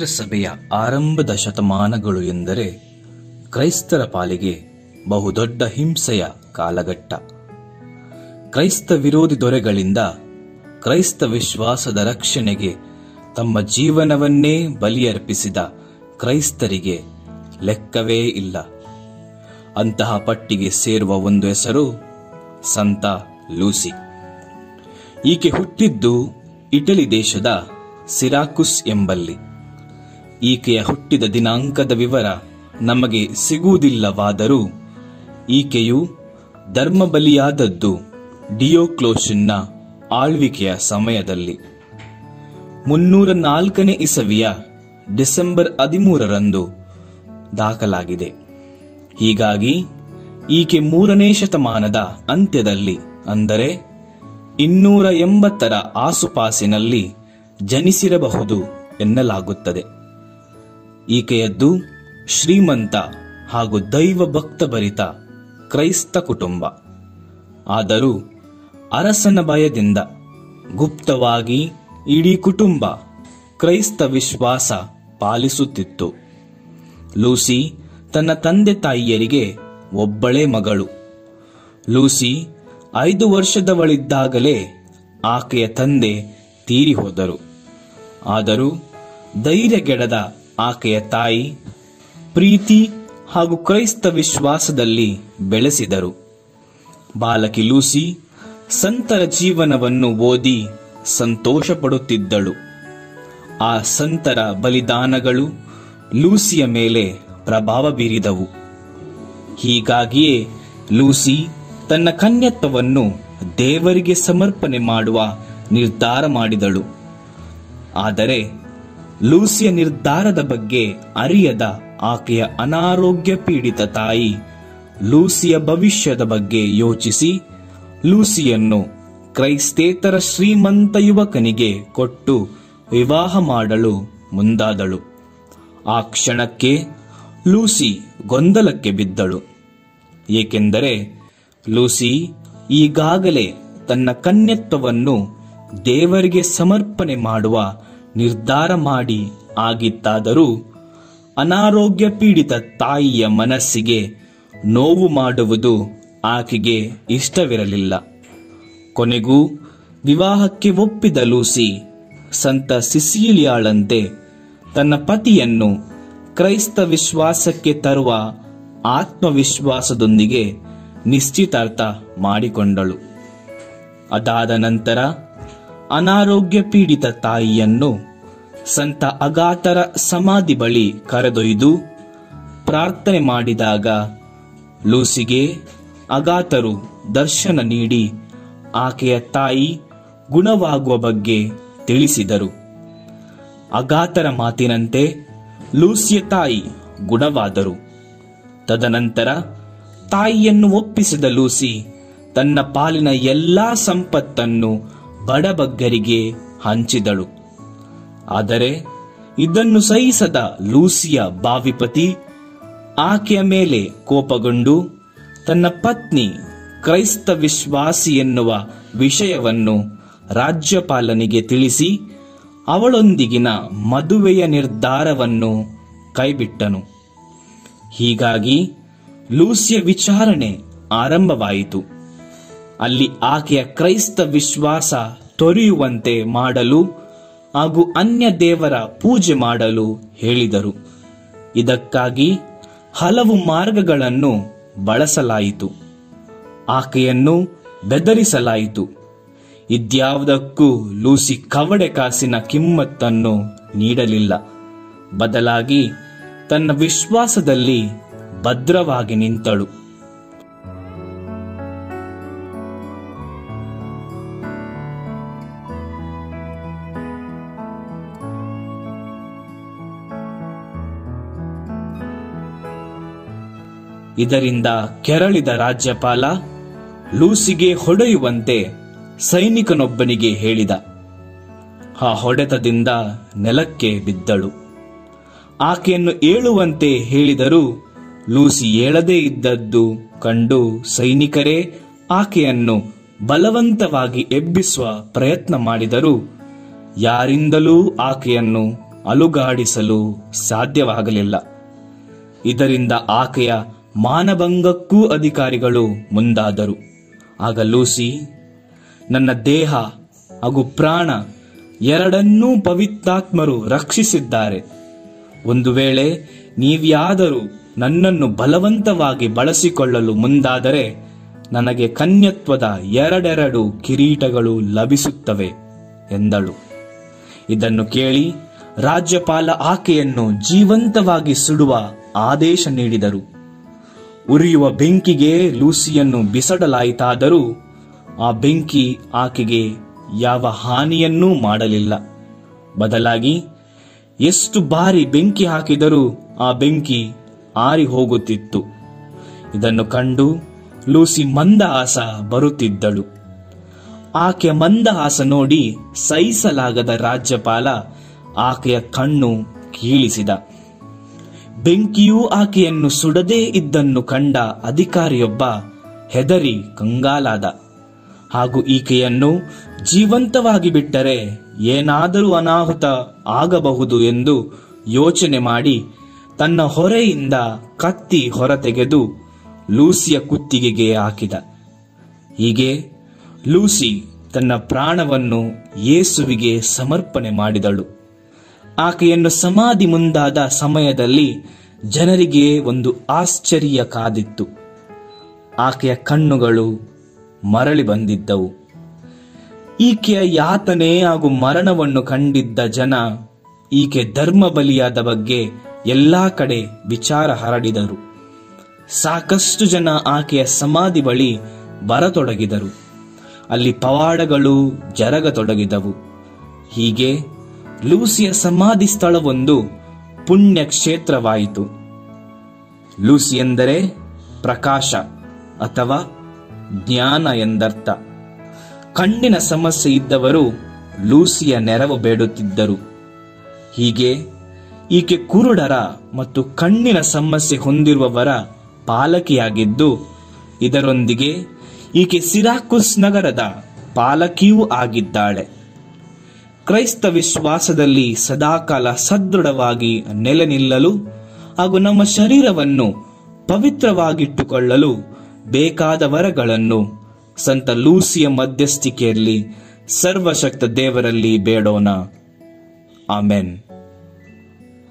ಪವಿತ್ರ ಸಭೆಯ ಆರಂಭದ ಶತಮಾನಗಳು ಎಂದರೆ ಕ್ರೈಸ್ತರ ಪಾಲಿಗೆ ಬಹುದೊಡ್ಡ ಹಿಂಸೆಯ ಕಾಲಘಟ್ಟ ಕ್ರೈಸ್ತ ವಿರೋಧಿ ದೊರೆಗಳಿಂದ ಕ್ರೈಸ್ತ ವಿಶ್ವಾಸದ ರಕ್ಷಣೆಗೆ ತಮ್ಮ ಜೀವನವನ್ನೇ ಬಲಿಯರ್ಪಿಸಿದ ಕ್ರೈಸ್ತರಿಗೆ ಲೆಕ್ಕವೇ ಇಲ್ಲ ಅಂತಹ ಪಟ್ಟಿಗೆ ಸೇರುವ ಒಂದು ಹೆಸರು ಸಂತ ಲೂಸಿ ಈಕೆ ಹುಟ್ಟಿದ್ದು ಇಟಲಿ ದೇಶದ ಸಿರಾಕುಸ್ ಎಂಬಲ್ಲಿ ಈಕೆಯ ಹುಟ್ಟಿದ ದಿನಾಂಕದ ವಿವರ ನಮಗೆ ಸಿಗುವುದಿಲ್ಲವಾದರೂ ಈಕೆಯು ಧರ್ಮಬಲಿಯಾದದ್ದು ಡಿಯೋಕ್ಲೋಷನ್ನ ಆಳ್ವಿಕೆಯ ಸಮಯದಲ್ಲಿ ಮುನ್ನೂರ ನಾಲ್ಕನೇ ಇಸವಿಯ ಡಿಸೆಂಬರ್ ಹದಿಮೂರರಂದು ದಾಖಲಾಗಿದೆ ಹೀಗಾಗಿ ಈಕೆ ಮೂರನೇ ಶತಮಾನದ ಅಂತ್ಯದಲ್ಲಿ ಅಂದರೆ ಇನ್ನೂರ ಎಂಬತ್ತರ ಆಸುಪಾಸಿನಲ್ಲಿ ಜನಿಸಿರಬಹುದು ಎನ್ನಲಾಗುತ್ತದೆ ಈಕೆಯದ್ದು ಶ್ರೀಮಂತ ಹಾಗೂ ದೈವ ಭಕ್ತಭರಿತ ಕ್ರೈಸ್ತ ಕುಟುಂಬ ಆದರೂ ಅರಸನ ಭಯದಿಂದ ಗುಪ್ತವಾಗಿ ಇಡೀ ಕುಟುಂಬ ಕ್ರೈಸ್ತ ವಿಶ್ವಾಸ ಪಾಲಿಸುತ್ತಿತ್ತು ಲೂಸಿ ತನ್ನ ತಂದೆ ತಾಯಿಯರಿಗೆ ಒಬ್ಬಳೇ ಮಗಳು ಲೂಸಿ ಐದು ವರ್ಷದವಳಿದ್ದಾಗಲೇ ಆಕೆಯ ತಂದೆ ತೀರಿ ಹೋದರು ಆದರೂ ಧೈರ್ಯಗೆಡದ ಆಕೆಯ ತಾಯಿ ಪ್ರೀತಿ ಹಾಗೂ ಕ್ರೈಸ್ತ ವಿಶ್ವಾಸದಲ್ಲಿ ಬೆಳೆಸಿದರು ಬಾಲಕಿ ಲೂಸಿ ಸಂತರ ಜೀವನವನ್ನು ಓದಿ ಸಂತೋಷಪಡುತ್ತಿದ್ದಳು ಆ ಸಂತರ ಬಲಿದಾನಗಳು ಲೂಸಿಯ ಮೇಲೆ ಪ್ರಭಾವ ಬೀರಿದವು ಹೀಗಾಗಿಯೇ ಲೂಸಿ ತನ್ನ ಕನ್ಯತ್ವವನ್ನು ದೇವರಿಗೆ ಸಮರ್ಪಣೆ ಮಾಡುವ ನಿರ್ಧಾರ ಮಾಡಿದಳು ಆದರೆ ಲೂಸಿಯ ನಿರ್ಧಾರದ ಬಗ್ಗೆ ಅರಿಯದ ಆಕೆಯ ಅನಾರೋಗ್ಯ ಪೀಡಿತ ತಾಯಿ ಲೂಸಿಯ ಭವಿಷ್ಯದ ಬಗ್ಗೆ ಯೋಚಿಸಿ ಲೂಸಿಯನ್ನು ಕ್ರೈಸ್ತೇತರ ಶ್ರೀಮಂತ ಯುವಕನಿಗೆ ಕೊಟ್ಟು ವಿವಾಹ ಮಾಡಲು ಮುಂದಾದಳು ಆ ಕ್ಷಣಕ್ಕೆ ಲೂಸಿ ಗೊಂದಲಕ್ಕೆ ಬಿದ್ದಳು ಏಕೆಂದರೆ ಲೂಸಿ ಈಗಾಗಲೇ ತನ್ನ ಕನ್ಯತ್ವವನ್ನು ದೇವರಿಗೆ ಸಮರ್ಪಣೆ ಮಾಡುವ ನಿರ್ಧಾರ ಮಾಡಿ ಆಗಿತ್ತಾದರೂ ಅನಾರೋಗ್ಯ ಪೀಡಿತ ತಾಯಿಯ ಮನಸ್ಸಿಗೆ ನೋವು ಮಾಡುವುದು ಆಕೆಗೆ ಇಷ್ಟವಿರಲಿಲ್ಲ ಕೊನೆಗೂ ವಿವಾಹಕ್ಕೆ ಒಪ್ಪಿದ ಲೂಸಿ ಸಂತ ಸಿಸಿಲಿಯಾಳಂತೆ ತನ್ನ ಪತಿಯನ್ನು ಕ್ರೈಸ್ತ ವಿಶ್ವಾಸಕ್ಕೆ ತರುವ ಆತ್ಮವಿಶ್ವಾಸದೊಂದಿಗೆ ನಿಶ್ಚಿತಾರ್ಥ ಮಾಡಿಕೊಂಡಳು ಅದಾದ ನಂತರ ಅನಾರೋಗ್ಯ ಪೀಡಿತ ತಾಯಿಯನ್ನು ಸಂತ ಅಗಾತರ ಸಮಾಧಿ ಬಳಿ ಕರೆದೊಯ್ದು ಪ್ರಾರ್ಥನೆ ಮಾಡಿದಾಗ ಲೂಸಿಗೆ ಅಗಾತರು ದರ್ಶನ ನೀಡಿ ಆಕೆಯ ತಾಯಿ ಗುಣವಾಗುವ ಬಗ್ಗೆ ತಿಳಿಸಿದರು ಅಗಾತರ ಮಾತಿನಂತೆ ಲೂಸಿಯ ತಾಯಿ ಗುಣವಾದರು ತದನಂತರ ತಾಯಿಯನ್ನು ಒಪ್ಪಿಸಿದ ಲೂಸಿ ತನ್ನ ಪಾಲಿನ ಎಲ್ಲಾ ಸಂಪತ್ತನ್ನು ಬಡಬಗ್ಗರಿಗೆ ಹಂಚಿದಳು ಆದರೆ ಇದನ್ನು ಸಹಿಸದ ಲೂಸಿಯ ಬಾವಿಪತಿ ಆಕೆಯ ಮೇಲೆ ಕೋಪಗೊಂಡು ತನ್ನ ಪತ್ನಿ ಕ್ರೈಸ್ತ ವಿಶ್ವಾಸಿ ಎನ್ನುವ ವಿಷಯವನ್ನು ರಾಜ್ಯಪಾಲನಿಗೆ ತಿಳಿಸಿ ಅವಳೊಂದಿಗಿನ ಮದುವೆಯ ನಿರ್ಧಾರವನ್ನು ಕೈಬಿಟ್ಟನು ಹೀಗಾಗಿ ಲೂಸಿಯ ವಿಚಾರಣೆ ಆರಂಭವಾಯಿತು ಅಲ್ಲಿ ಆಕೆಯ ಕ್ರೈಸ್ತ ವಿಶ್ವಾಸ ತೊರೆಯುವಂತೆ ಮಾಡಲು ಹಾಗೂ ಅನ್ಯ ದೇವರ ಪೂಜೆ ಮಾಡಲು ಹೇಳಿದರು ಇದಕ್ಕಾಗಿ ಹಲವು ಮಾರ್ಗಗಳನ್ನು ಬಳಸಲಾಯಿತು ಆಕೆಯನ್ನು ಬೆದರಿಸಲಾಯಿತು ಇದ್ಯಾವುದಕ್ಕೂ ಲೂಸಿ ಕವಡೆ ಕಾಸಿನ ಕಿಮ್ಮತ್ತನ್ನು ನೀಡಲಿಲ್ಲ ಬದಲಾಗಿ ತನ್ನ ವಿಶ್ವಾಸದಲ್ಲಿ ಭದ್ರವಾಗಿ ನಿಂತಳು ಇದರಿಂದ ಕೆರಳಿದ ರಾಜ್ಯಪಾಲ ಲೂಸಿಗೆ ಹೊಡೆಯುವಂತೆ ಸೈನಿಕನೊಬ್ಬನಿಗೆ ಹೇಳಿದ ಆ ಹೊಡೆತದಿಂದ ನೆಲಕ್ಕೆ ಬಿದ್ದಳು ಆಕೆಯನ್ನು ಏಳುವಂತೆ ಹೇಳಿದರೂ ಲೂಸಿ ಏಳದೇ ಇದ್ದದ್ದು ಕಂಡು ಸೈನಿಕರೇ ಆಕೆಯನ್ನು ಬಲವಂತವಾಗಿ ಎಬ್ಬಿಸುವ ಪ್ರಯತ್ನ ಮಾಡಿದರೂ ಯಾರಿಂದಲೂ ಆಕೆಯನ್ನು ಅಲುಗಾಡಿಸಲು ಸಾಧ್ಯವಾಗಲಿಲ್ಲ ಇದರಿಂದ ಆಕೆಯ ಮಾನಭಂಗಕ್ಕೂ ಅಧಿಕಾರಿಗಳು ಮುಂದಾದರು ಆಗ ಲೂಸಿ ನನ್ನ ದೇಹ ಹಾಗೂ ಪ್ರಾಣ ಎರಡನ್ನೂ ಪವಿತ್ರಾತ್ಮರು ರಕ್ಷಿಸಿದ್ದಾರೆ ಒಂದು ವೇಳೆ ನೀವ್ಯಾದರೂ ನನ್ನನ್ನು ಬಲವಂತವಾಗಿ ಬಳಸಿಕೊಳ್ಳಲು ಮುಂದಾದರೆ ನನಗೆ ಕನ್ಯತ್ವದ ಎರಡೆರಡು ಕಿರೀಟಗಳು ಲಭಿಸುತ್ತವೆ ಎಂದಳು ಇದನ್ನು ಕೇಳಿ ರಾಜ್ಯಪಾಲ ಆಕೆಯನ್ನು ಜೀವಂತವಾಗಿ ಸುಡುವ ಆದೇಶ ನೀಡಿದರು ಉರಿಯುವ ಬೆಂಕಿಗೆ ಲೂಸಿಯನ್ನು ಬಿಸಡಲಾಯಿತಾದರೂ ಆ ಬೆಂಕಿ ಆಕೆಗೆ ಯಾವ ಹಾನಿಯನ್ನೂ ಮಾಡಲಿಲ್ಲ ಬದಲಾಗಿ ಎಷ್ಟು ಬಾರಿ ಬೆಂಕಿ ಹಾಕಿದರೂ ಆ ಬೆಂಕಿ ಆರಿ ಹೋಗುತ್ತಿತ್ತು ಇದನ್ನು ಕಂಡು ಲೂಸಿ ಮಂದಹಾಸ ಬರುತ್ತಿದ್ದಳು ಆಕೆಯ ಮಂದಹಾಸ ನೋಡಿ ಸಹಿಸಲಾಗದ ರಾಜ್ಯಪಾಲ ಆಕೆಯ ಕಣ್ಣು ಕೀಳಿಸಿದ ಬೆಂಕಿಯೂ ಆಕೆಯನ್ನು ಸುಡದೇ ಇದ್ದನ್ನು ಕಂಡ ಅಧಿಕಾರಿಯೊಬ್ಬ ಹೆದರಿ ಕಂಗಾಲಾದ ಹಾಗೂ ಈಕೆಯನ್ನು ಜೀವಂತವಾಗಿ ಬಿಟ್ಟರೆ ಏನಾದರೂ ಅನಾಹುತ ಆಗಬಹುದು ಎಂದು ಯೋಚನೆ ಮಾಡಿ ತನ್ನ ಹೊರೆಯಿಂದ ಕತ್ತಿ ಹೊರತೆಗೆದು ಲೂಸಿಯ ಕುತ್ತಿಗೆಗೆ ಹಾಕಿದ ಹೀಗೆ ಲೂಸಿ ತನ್ನ ಪ್ರಾಣವನ್ನು ಯೇಸುವಿಗೆ ಸಮರ್ಪಣೆ ಮಾಡಿದಳು ಆಕೆಯನ್ನು ಸಮಾಧಿ ಮುಂದಾದ ಸಮಯದಲ್ಲಿ ಜನರಿಗೆ ಒಂದು ಆಶ್ಚರ್ಯ ಕಾದಿತ್ತು ಆಕೆಯ ಕಣ್ಣುಗಳು ಮರಳಿ ಬಂದಿದ್ದವು ಈಕೆಯ ಯಾತನೆ ಹಾಗೂ ಮರಣವನ್ನು ಕಂಡಿದ್ದ ಜನ ಈಕೆ ಧರ್ಮ ಬಲಿಯಾದ ಬಗ್ಗೆ ಎಲ್ಲಾ ಕಡೆ ವಿಚಾರ ಹರಡಿದರು ಸಾಕಷ್ಟು ಜನ ಆಕೆಯ ಸಮಾಧಿ ಬಳಿ ಬರತೊಡಗಿದರು ಅಲ್ಲಿ ಪವಾಡಗಳು ಜರಗತೊಡಗಿದವು ಹೀಗೆ ಲೂಸಿಯ ಸಮಾಧಿ ಸ್ಥಳವೊಂದು ಪುಣ್ಯ ಕ್ಷೇತ್ರವಾಯಿತು ಲೂಸಿ ಎಂದರೆ ಪ್ರಕಾಶ ಅಥವಾ ಜ್ಞಾನ ಎಂದರ್ಥ ಕಣ್ಣಿನ ಸಮಸ್ಯೆ ಇದ್ದವರು ಲೂಸಿಯ ನೆರವು ಬೇಡುತ್ತಿದ್ದರು ಹೀಗೆ ಈಕೆ ಕುರುಡರ ಮತ್ತು ಕಣ್ಣಿನ ಸಮಸ್ಯೆ ಹೊಂದಿರುವವರ ಪಾಲಕಿಯಾಗಿದ್ದು ಇದರೊಂದಿಗೆ ಈಕೆ ಸಿರಾಕುಸ್ ನಗರದ ಪಾಲಕಿಯೂ ಆಗಿದ್ದಾಳೆ ಕ್ರೈಸ್ತ ವಿಶ್ವಾಸದಲ್ಲಿ ಸದಾಕಾಲ ಸದೃಢವಾಗಿ ನೆಲೆ ನಿಲ್ಲಲು ಹಾಗೂ ನಮ್ಮ ಶರೀರವನ್ನು ಪವಿತ್ರವಾಗಿಟ್ಟುಕೊಳ್ಳಲು ಬೇಕಾದ ವರಗಳನ್ನು ಸಂತ ಲೂಸಿಯ ಮಧ್ಯಸ್ಥಿಕೆಯಲ್ಲಿ ಸರ್ವಶಕ್ತ ದೇವರಲ್ಲಿ ಬೇಡೋಣ ಆಮೆನ್